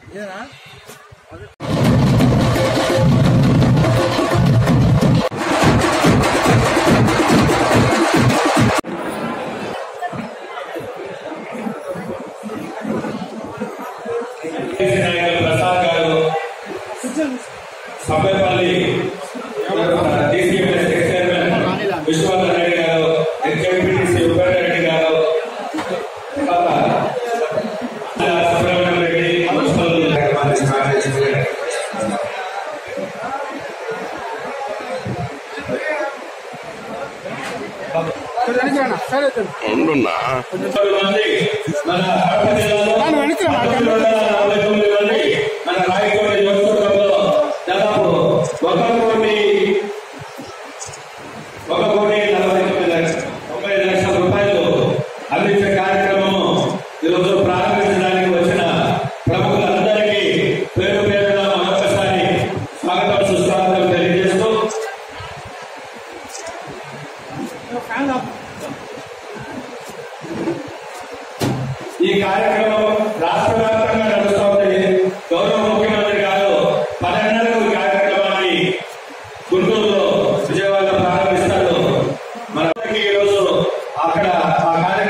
నాయకులు Prasad garu Sabbepalli DCMS chairman Vishwanath Reddy garu ఎన్కేపీటీసీ ఉపేంద్ర రెడ్డి గారు తర్వాత సుబ్రహ్మణ్యం రెడ్డి మున్సిపల్ కార్యక్రమాన్ని స్టార్ట్ చేసింది ఉండున్నా మంది మన కడప జిల్లాలో పంతొమ్మిది వందల నలభై తొమ్మిది మంది మన రాయకోట నియోజకవర్గంలో దాదాపు ఒక కోటి ఒక కోటి నలభై తొమ్మిది లక్ష తొంభై ఐదు లక్షల రూపాయలు అందించే కార్యక్రమం ఈరోజు ప్రారంభించడానికి వచ్చిన ప్రముఖులందరికీ పేరు పేరున మరొకసారి స్వాగతం సుస్వాగతం తెలియజేస్తూ ఈ కార్యక్రమం రాష్ట్ర వ్యాప్తంగా నడుస్తోంది గౌరవ ముఖ్యమంత్రి గారు పన్నెండుకు ఈ కార్యక్రమాన్ని గుంటూరులో విజయవాడలో ప్రారంభిస్తారు మనకి ఈరోజు అక్కడ ఆ కార్యక్రమం